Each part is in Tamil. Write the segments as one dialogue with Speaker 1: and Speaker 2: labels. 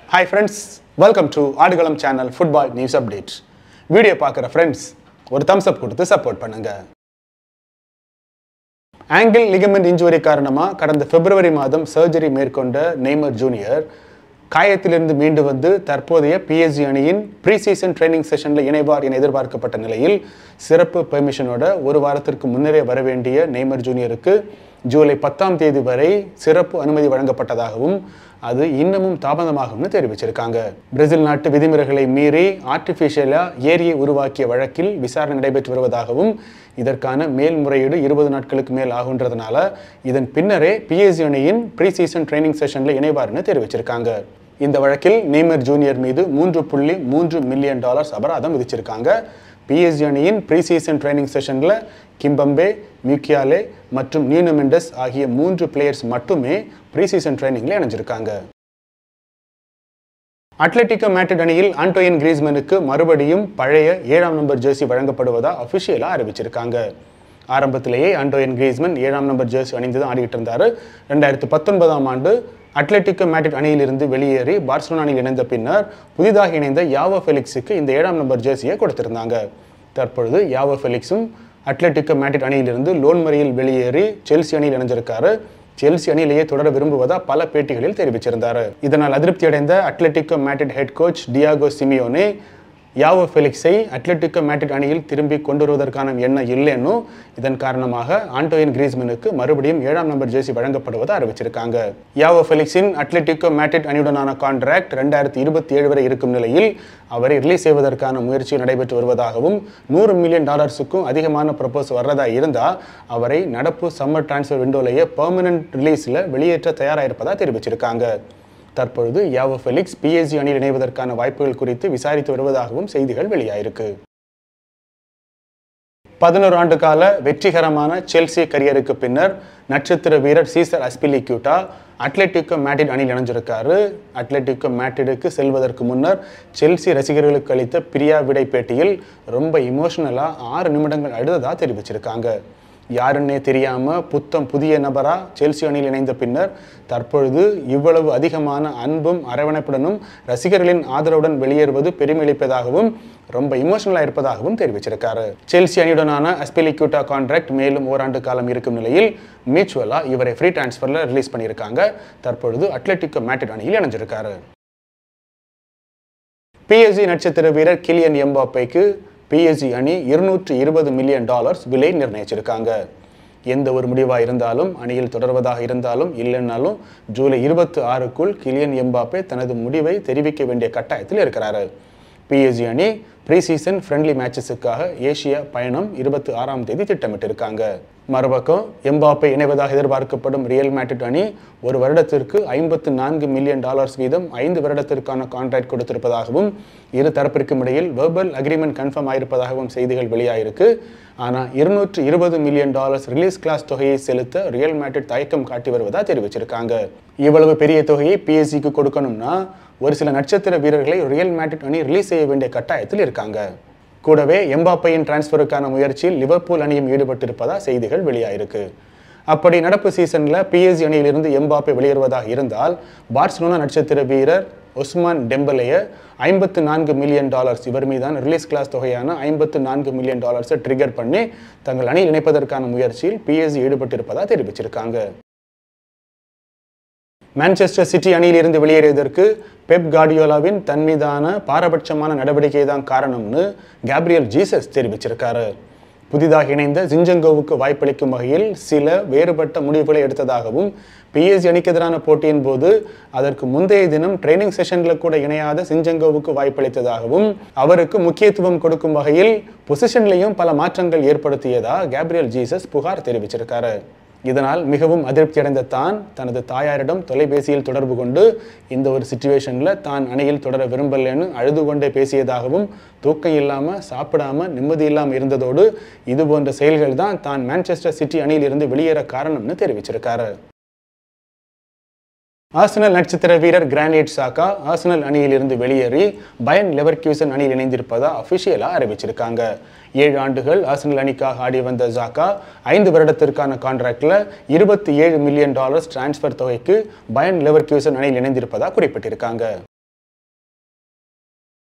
Speaker 1: hi friends welcome to Aadukalam channel football news update video பார்க்குற ஃப்ரெண்ட்ஸ் ஒரு தம்ஸ் அப் கொடுத்து சப்போர்ட் பண்ணுங்க ஆங்கிள் லிகமெண்ட் இன்ஜுரி காரணமாக கடந்த பிப்ரவரி மாதம் சர்ஜரி மேற்கொண்ட நெய்மர் ஜூனியர் காயத்திலிருந்து மீண்டு வந்து தற்போதைய பிஎஸ்ஜி அணியின் ப்ரீ சீசன் ட்ரைனிங் செஷனில் இணைவார் என எதிர்பார்க்கப்பட்ட நிலையில் சிறப்பு பெர்மிஷனோட ஒரு வாரத்திற்கு முன்னரே வர வேண்டிய நெய்மர் ஜூனியருக்கு ஜூலை பத்தாம் தேதி வரை சிறப்பு அனுமதி வழங்கப்பட்டதாகவும் அது இன்னமும் தாமதமாகும்னு தெரிவிச்சிருக்காங்க பிரேசில் நாட்டு விதிமுறைகளை மீறி ஆர்டிஃபிஷியலா ஏரியை உருவாக்கிய வழக்கில் விசாரணை நடைபெற்று வருவதாகவும் இதற்கான மேல்முறையீடு இருபது நாட்களுக்கு மேல் ஆகுன்றதுனால இதன் பின்னரே பிஎஸ்சி அணியின் ப்ரீ சீசன் ட்ரைனிங் செஷன்ல இணைவார்னு தெரிவிச்சிருக்காங்க இந்த வழக்கில் நெய்மர் ஜூனியர் மீது மூன்று புள்ளி மூன்று மில்லியன் டாலர்ஸ் அபராதம் விதிச்சிருக்காங்க பிஎஸ்ஜி அணியின் ப்ரீ சீசன் ட்ரைனிங் செஷனில் கிம்பம்பே மியூக்கியாலே மற்றும் நியூனோ மெண்டஸ் ஆகிய மூன்று பிளேயர்ஸ் மட்டுமே ப்ரீ சீசன் ட்ரைனிங்கில் இணைஞ்சிருக்காங்க அட்லெட்டிகோ மேட்ரிட் அணியில் ஆண்டோயன் கிரீஸ்மனுக்கு மறுபடியும் பழைய ஏழாம் நம்பர் ஜெர்சி வழங்கப்படுவதா அஃபிஷியலாக அறிவிச்சிருக்காங்க ஆரம்பத்திலேயே ஆண்டோயன் கிரீஸ்மன் ஏழாம் நம்பர் ஜெர்சி அணிந்து தான் ஆடிட்டு இருந்தார் ரெண்டாயிரத்து பத்தொன்பதாம் ஆண்டு அட்லெட்டிகோ மேட்ரிட் அணியிலிருந்து வெளியேறி பார்சலோனா அணியில் இணைந்த பின்னர் புதிதாக இணைந்த யாவோ ஃபெலிக்ஸுக்கு இந்த ஏழாம் நம்பர் ஜெர்சியை கொடுத்திருந்தாங்க தற்பொழுது யாவோ ஃபெலிக்ஸும் அட்லெட்டிகோ மேட்ரிட் அணியிலிருந்து லோன் முறையில் வெளியேறி செல்சி அணியில் இணைஞ்சிருக்காரு செல்சி அணியிலேயே தொடர விரும்புவதா பல பேட்டிகளில் தெரிவிச்சிருந்தார் இதனால் அதிருப்தி அடைந்த Atletico Madrid head coach Diego Simeone Joao ஃபெலிக்ஸை அட்லெட்டிகோ மேட்ரிட் அணியில் திரும்பி கொண்டு வருவதற்கான எண்ணம் இல்லைன்னு இதன் காரணமாக ஆண்டோயின் கிரீஸ்மனுக்கு மறுபடியும் ஏழாம் நம்பர் ஜெர்சி வழங்கப்படுவதை அறிவிச்சிருக்காங்க யாவோ ஃபெலிக்ஸின் அட்லெட்டிகோ மேட்ரிட் அணியுடனான கான்ட்ராக்ட் ரெண்டாயிரத்தி இருபத்தி ஏழு வரை இருக்கும் நிலையில் அவரை ரிலீஸ் செய்வதற்கான முயற்சி நடைபெற்று வருவதாகவும் நூறு மில்லியன் டாலர்ஸுக்கும் அதிகமான ப்ரப்போஸ் வர்றதா இருந்தால் அவரை நடப்பு சம்மர் டிரான்ஸ்ஃபர் விண்டோலேயே பெர்மனன்ட் ரிலீஸில் வெளியேற்ற தயாராக இருப்பதாக தெரிவிச்சிருக்காங்க தற்பொழுது யாவோ ஃபெலிக்ஸ் பிஎஸ்ஜி அணியில் இணைவதற்கான வாய்ப்புகள் குறித்து விசாரித்து வருவதாகவும் செய்திகள் வெளியாயிருக்கு பதினோரு ஆண்டு கால வெற்றிகரமான செல்சி கரியருக்கு பின்னர் நட்சத்திர வீரர் சீசர் அஸ்பிலிக்யூட்டா அட்லெட்டிக்கோ மேட்ரிட் அணியில் இணைஞ்சிருக்காரு அட்லெட்டிக்கோ மேட்ரிடுக்கு செல்வதற்கு முன்னர் செல்சி ரசிகர்களுக்கு அளித்த பிரியா விடை பேட்டியில் ரொம்ப இமோஷனலாக ஆறு நிமிடங்கள் அழுததாக தெரிவிச்சிருக்காங்க யாருன்னே தெரியாமல் புத்தம் புதிய நபரா செல்சி அணியில் இணைந்த பின்னர் தற்பொழுது இவ்வளவு அதிகமான அன்பும் அரவணைப்புடனும் ரசிகர்களின் ஆதரவுடன் வெளியேறுவது பெருமையளிப்பதாகவும் ரொம்ப இமோஷனலாக இருப்பதாகவும் தெரிவிச்சிருக்காரு செல்சி அணியுடனான அஸ்பெலிக்யூட்டா கான்ட்ராக்ட் மேலும் ஓராண்டு காலம் இருக்கும் நிலையில் மியூச்சுவலாக இவரை ஃப்ரீ டிரான்ஸ்ஃபரில் ரிலீஸ் பண்ணியிருக்காங்க தற்பொழுது அட்லெட்டிக்கோ மேட்ரிட் அணியில் இணைஞ்சிருக்காரு பிஎஸ்ஜி நட்சத்திர வீரர் கிலியன் எம்பாப்பேக்கு பிஎஸ்ஜி அணி இருநூற்றி இருபது மில்லியன் டாலர்ஸ் விலை நிர்ணயிச்சிருக்காங்க எந்த ஒரு முடிவாக இருந்தாலும் அணியில் தொடர்வதாக இருந்தாலும் இல்லைன்னாலும் ஜூலை இருபத்தி ஆறுக்குள் கிலியன் எம்பாப்பே தனது முடிவை தெரிவிக்க வேண்டிய கட்டாயத்தில் இருக்கிறாரு பிஎஸ்ஜி அணி ப்ரீ சீசன் ஃப்ரெண்ட்லி மேட்சஸுக்காக ஏசியா பயணம் இருபத்தி ஆறாம் தேதி திட்டமிட்டிருக்காங்க மறுபக்கம் எம்பாப்பே இணைவதாக எதிர்பார்க்கப்படும் ரியல் மேட்ரிட் அணி ஒரு வருடத்திற்கு ஐம்பத்து நான்கு மில்லியன் டாலர்ஸ் வீதம் ஐந்து வருடத்திற்கான கான்ட்ராக்ட் கொடுத்திருப்பதாகவும் இரு தரப்பிற்கும் இடையில் வெர்பல் அக்ரிமெண்ட் கன்ஃபார்ம் ஆயிருப்பதாகவும் செய்திகள் வெளியாயிருக்கு ஆனால் இருநூற்று இருபது மில்லியன் டாலர்ஸ் ரிலீஸ் கிளாஸ் தொகையை செலுத்த ரியல் மேட்ரிட் தயக்கம் காட்டி வருவதாக தெரிவிச்சிருக்காங்க இவ்வளவு பெரிய தொகையை பிஎஸ்சிக்கு கொடுக்கணும்னா ஒரு சில நட்சத்திர வீரர்களை ரியல் மேட்ரிட் அணி ரிலீஸ் செய்ய வேண்டிய கட்டாயத்தில் இருக்காங்க கூடவே எம்பாப்பையின் டிரான்ஸ்ஃபருக்கான முயற்சியில் லிவர்பூல் அணியும் ஈடுபட்டிருப்பதா செய்திகள் வெளியாயிருக்கு அப்படி நடப்பு சீசனில் பிஎஸ்ஜி அணியிலிருந்து எம்பாப்பை வெளியேறுவதாக இருந்தால் பார்சலோனா நட்சத்திர வீரர் ஒஸ்மான் டெம்பலைய ஐம்பத்து நான்கு மில்லியன் டாலர்ஸ் இவர் மீதான ரிலீஸ் கிளாஸ் தொகையான ஐம்பத்து நான்கு மில்லியன் டாலர்ஸை ட்ரிகர் பண்ணி தங்கள் அணியில் இணைப்பதற்கான முயற்சியில் பிஎஸ்ஜி ஈடுபட்டிருப்பதாக தெரிவிச்சிருக்காங்க மான்செஸ்டர் சிட்டி அணியிலிருந்து வெளியேறியதற்கு பெப் கார்டியோலாவின் தன் மீதான பாரபட்சமான நடவடிக்கை தான் காரணம்னு கேப்ரியல் ஜீசஸ் தெரிவிச்சிருக்காரு புதிதாக இணைந்த ஜிஞ்சங்கோவுக்கு வாய்ப்பளிக்கும் வகையில் சில வேறுபட்ட முடிவுகளை எடுத்ததாகவும் பிஎஸ்சி அணிக்கு எதிரான போட்டியின் போது அதற்கு முந்தைய தினம் ட்ரைனிங் செஷனில் கூட இணையாத சிஞ்சங்கோவுக்கு வாய்ப்பளித்ததாகவும் அவருக்கு முக்கியத்துவம் கொடுக்கும் வகையில் பொசிஷன்லையும் பல மாற்றங்கள் ஏற்படுத்தியதா கேப்ரியல் ஜீசஸ் புகார் தெரிவிச்சிருக்காரு இதனால் மிகவும் அதிருப்தி அடைந்த தான் தனது தாயாரிடம் தொலைபேசியில் தொடர்பு கொண்டு இந்த ஒரு சுச்சுவேஷனில் தான் அணியில் தொடர விரும்பலைன்னு அழுது கொண்டே பேசியதாகவும் தூக்கம் இல்லாமல் சாப்பிடாம நிம்மதி இல்லாமல் இருந்ததோடு இது போன்ற செயல்கள் தான் தான் மான்செஸ்டர் சிட்டி அணியில் இருந்து வெளியேற காரணம்னு தெரிவிச்சிருக்காரு ஆர்சனல் நட்சத்திர வீரர் கிரானைட் சாக்கா ஆர்சனல் அணியிலிருந்து வெளியேறி பயன் லெவர்கியூசன் அணியில் இணைந்திருப்பதா அஃபிஷியலாக அறிவிச்சிருக்காங்க ஏழு ஆண்டுகள் ஆர்சனல் அணிக்காக ஆடி வந்த ஜாக்கா ஐந்து வருடத்திற்கான கான்ட்ராக்டில் இருபத்தி ஏழு மில்லியன் டாலர்ஸ் டிரான்ஸ்ஃபர் தொகைக்கு பயன் லெவர்கியூசன் அணியில் இணைந்திருப்பதா குறிப்பிட்டிருக்காங்க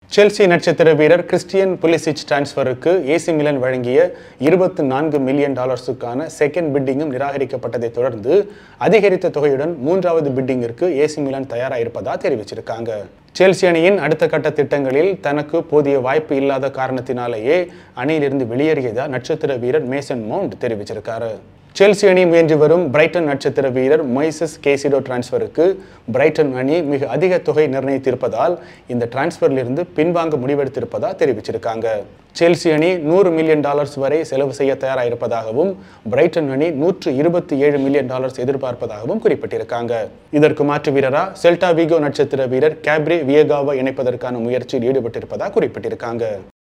Speaker 1: செல்சி நட்சத்திர வீரர் கிறிஸ்டியன் புலிசிச் டிரான்ஸ்ஃபருக்கு ஏசி மிலன் வழங்கிய இருபத்தி நான்கு மில்லியன் டாலர்ஸுக்கான செகண்ட் பிட்டிங்கும் நிராகரிக்கப்பட்டதை தொடர்ந்து அதிகரித்த தொகையுடன் மூன்றாவது பிட்டிங்கிற்கு ஏசி மிலன் தயாராக இருப்பதா தெரிவிச்சிருக்காங்க செல்சி அணியின் அடுத்த கட்ட திட்டங்களில் தனக்கு போதிய வாய்ப்பு இல்லாத காரணத்தினாலேயே அணியிலிருந்து வெளியேறியதா நட்சத்திர வீரர் மேசன் மவுண்ட் தெரிவிச்சிருக்காரு செல்சி அணி முயன்று வரும் பிரைட்டன் நட்சத்திர வீரர் மொய்சஸ் கேசிடோ டிரான்ஸ்ஃபருக்கு பிரைட்டன் அணி மிக அதிக தொகை நிர்ணயித்திருப்பதால் இந்த டிரான்ஸ்ஃபரிலிருந்து பின்வாங்க முடிவெடுத்திருப்பதா தெரிவிச்சிருக்காங்க செல்சி அணி நூறு மில்லியன் டாலர்ஸ் வரை செலவு செய்ய தயாராக இருப்பதாகவும் பிரைட்டன் அணி நூற்று இருபத்தி ஏழு மில்லியன் டாலர்ஸ் எதிர்பார்ப்பதாகவும் குறிப்பிட்டிருக்காங்க இதற்கு மாற்று வீரரா செல்டா விகோ நட்சத்திர வீரர் கேப்ரி வியகாவை இணைப்பதற்கான முயற்சியில் ஈடுபட்டிருப்பதாக குறிப்பிட்டிருக்காங்க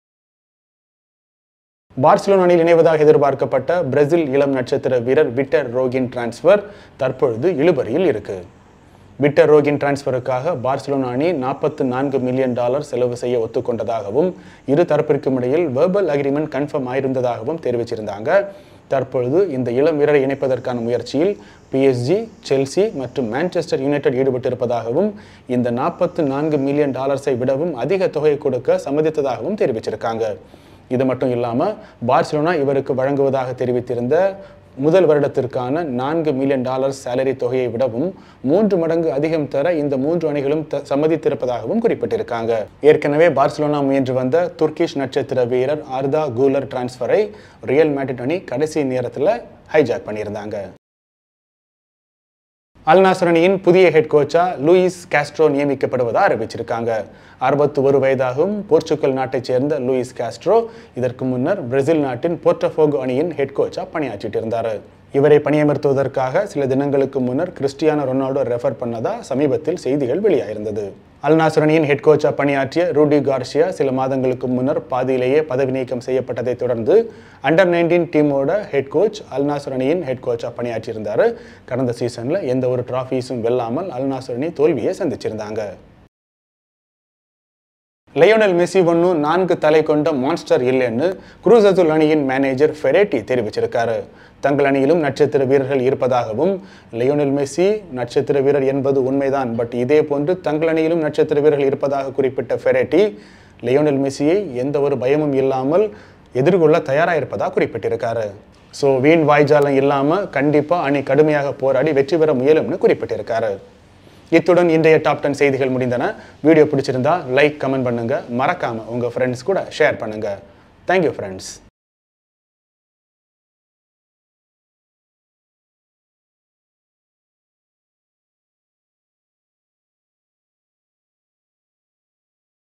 Speaker 1: பார்சிலோனா அணியில் இணைவதாக எதிர்பார்க்கப்பட்ட பிரேசில் இளம் நட்சத்திர வீரர் விட்டர் ரோகின் டிரான்ஸ்ஃபர் தற்பொழுது இழுபறியில் இருக்கு விட்டர் ரோகின் டிரான்ஸ்ஃபருக்காக பார்சிலோனா அணி நாற்பத்து நான்கு மில்லியன் டாலர் செலவு செய்ய ஒத்துக்கொண்டதாகவும் இரு தரப்பிற்கும் இடையில் வெர்பல் அக்ரிமெண்ட் கன்ஃபார்ம் ஆயிருந்ததாகவும் தெரிவிச்சிருந்தாங்க தற்பொழுது இந்த இளம் வீரரை இணைப்பதற்கான முயற்சியில் பிஎஸ்ஜி செல்சி மற்றும் மான்செஸ்டர் யுனைடெட் ஈடுபட்டிருப்பதாகவும் இந்த நாற்பத்து நான்கு மில்லியன் டாலர்ஸை விடவும் அதிக தொகை கொடுக்க சம்மதித்ததாகவும் தெரிவிச்சிருக்காங்க இது மட்டும் இல்லாமல் பார்சிலோனா இவருக்கு வழங்குவதாக தெரிவித்திருந்த முதல் வருடத்திற்கான நான்கு மில்லியன் டாலர் சேலரி தொகையை விடவும் மூன்று மடங்கு அதிகம் தர இந்த மூன்று அணிகளும் த- சம்மதித்திருப்பதாகவும் குறிப்பிட்டிருக்காங்க ஏற்கனவே பார்சிலோனா முயன்று வந்த துர்க்கிஷ் நட்சத்திர வீரர் ஆர்தா கூலர் டிரான்ஸ்ஃபரை ரியல் மேட்ரிட் அணி கடைசி நேரத்தில் ஹைஜாக் பண்ணியிருந்தாங்க அல் நாசர் அணியின் புதிய ஹெட் கோச்சா லூயிஸ் காஸ்ட்ரோ நியமிக்கப்படுவதா அறிவிச்சிருக்காங்க அறுபத்தி ஒரு வயதாகும் போர்ச்சுகல் நாட்டைச் சேர்ந்த லூயிஸ் காஸ்ட்ரோ இதற்கு முன்னர் பிரேசில் நாட்டின் போர்ட்டோஃபோகோ அணியின் ஹெட் கோச்சா பணியாற்றிட்டு இருந்தார் இவரை பணியமர்த்துவதற்காக சில தினங்களுக்கு முன்னர் கிறிஸ்டியானோ ரொனால்டோ ரெஃபர் பண்ணதா சமீபத்தில் செய்திகள் வெளியாயிருந்தது அல் நாசர் அணியின் ஹெட் கோச்சா பணியாற்றிய ரூடி கார்சியா சில மாதங்களுக்கு முன்னர் பாதியிலேயே பதவி நீக்கம் செய்யப்பட்டதை தொடர்ந்து அண்டர் நைன்டீன் டீமோட ஹெட் கோச் அல் நாசர் அணியின் ஹெட் கோச்சா பணியாற்றியிருந்தார் கடந்த சீசனில் எந்த ஒரு டிராஃபீஸும் வெல்லாமல் அல் நாசர் அணி தோல்வியை சந்திச்சிருந்தாங்க லயோனல் மெஸ்ஸி ஒன்றும் நான்கு தலை கொண்ட மான்ஸ்டர் இல்லைன்னு குரூஸ் அசுல் அணியின் மேனேஜர் ஃபெரேட்டி தெரிவிச்சிருக்காரு தங்கள் அணியிலும் நட்சத்திர வீரர்கள் இருப்பதாகவும் லியோனல் மெஸ்ஸி நட்சத்திர வீரர் என்பது உண்மைதான் பட் இதே போன்று தங்கள் அணியிலும் நட்சத்திர வீரர்கள் இருப்பதாக குறிப்பிட்ட ஃபெரேட்டி லியோனல் மெஸ்ஸியை எந்த ஒரு பயமும் இல்லாமல் எதிர்கொள்ள தயாராக இருப்பதாக குறிப்பிட்டிருக்காரு ஸோ வீண் வாய்ஜாலம் இல்லாமல் கண்டிப்பாக அணி கடுமையாக போராடி வெற்றி பெற முயலும்னு குறிப்பிட்டிருக்காரு இத்துடன் இன்றைய டாப் டென் செய்திகள் முடிந்தன வீடியோ பிடிச்சிருந்தா லைக் கமெண்ட் பண்ணுங்க மறக்காம உங்க ஃப்ரெண்ட்ஸ் கூட ஷேர் பண்ணுங்க தேங்க்யூ ஃப்ரெண்ட்ஸ்